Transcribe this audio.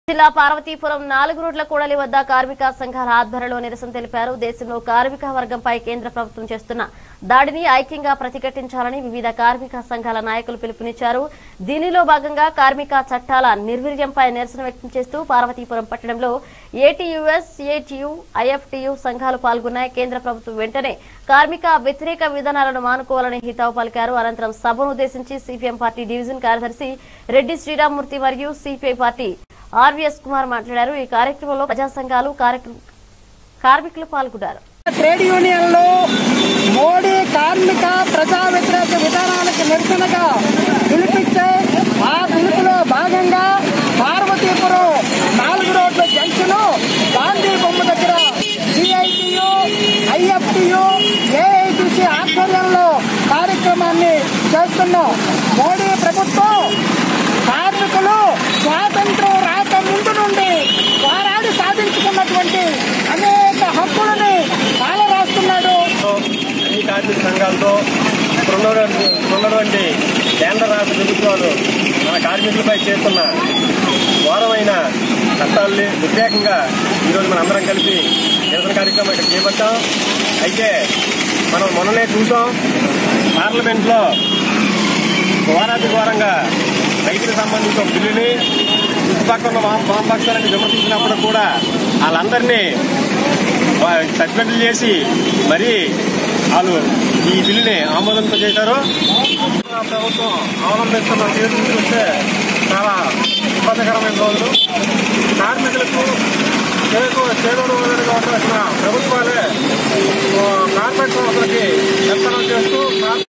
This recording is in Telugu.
జిల్లా పార్వతీపురం నాలుగు రోడ్ల కూడలి వద్ద కార్మిక సంఘాల ఆధ్వర్యంలో నిరసన తెలిపారు దేశంలో కార్మిక వర్గంపై కేంద్ర ప్రభుత్వం చేస్తున్న దాడిని ఐక్యంగా ప్రతిఘటించాలని వివిధ కార్మిక సంఘాల నాయకులు పిలుపునిచ్చారు దీనిలో భాగంగా కార్మిక చట్టాల నిర్వీర్యంపై నిరసన వ్యక్తం చేస్తూ పార్వతీపురం పట్టణంలో ఏటీయూఎస్ ఏటీయూ ఐఎఫ్టీయూ సంఘాలు పాల్గొన్నాయి కేంద్ర ప్రభుత్వం వెంటనే కార్మిక వ్యతిరేక విధానాలను మానుకోవాలని హితావు పలికారు అనంతరం సభను ఉద్దేశించి సిపిఎం పార్టీ డివిజన్ కార్యదర్శి రెడ్డి శ్రీరామ్మూర్తి మరియు సిపిఐ పార్టీ ఆర్వీఎస్ కుమార్ మాట్లాడారు ఈ కార్యక్రమంలో ప్రజా సంఘాలు కార్యక్రమ- కార్మికులు పాల్గొన్నారు ట్రేడ్ యూనియన్లు మోడీ కార్మిక ప్రజా వ్యతిరేక విధానాలకు నిరసనగా పిలిపించే ఆ పిలుపులో భాగంగా పార్వతీపురం నాలుగు రోడ్ల జంక్షన్ గాంధీ బొమ్మ దగ్గర సిఐటియు ఐఎఫ్టియు ఏఐటిసి ఆధ్వర్యంలో కార్యక్రమాన్ని చేస్తున్నాం మోడీ ప్రభుత్వం కార్మికులు స్వాతంత్రం రాక ముందు నుండి పోరాడి సాధించుకున్నటువంటి అనేక హక్కులని కాలరాస్తున్నాడు అన్ని కార్మిక సంఘాలతో ఇక్కడ ఉన్నటువంటి ఉన్నటువంటి కేంద్ర రాష్ట్ర ప్రభుత్వాలు మన కార్మికులపై చేస్తున్న ఘోరమైన చట్టాలని వ్యతిరేకంగా ఈరోజు మన అందరం కలిపి నిరసన కార్యక్రమం ఇక్కడ చేపట్టాం అయితే మనం మొన్ననే చూసాం పార్లమెంట్లో ఘోరాతి ఘోరంగా రైతులకు సంబంధించిన ఒక బిల్లుని చుట్టుపక్కల ఉన్న వామ వామపక్షాలను విమర్శించినప్పుడు కూడా వాళ్ళందరినీ సస్పెండ్ చేసి మరి వాళ్ళు ఈ బిల్లుని ఆమోదంతో చేశారు ప్రభుత్వం అవలంబిస్తున్న తీరు చూస్తే చాలా ఇబ్బందికరమైన రోజులు కార్మికులకు చేకూ చేదోడు కావాల్సిన ప్రభుత్వాలే కార్మిక సంస్థలకి పెత్తనం చేస్తూ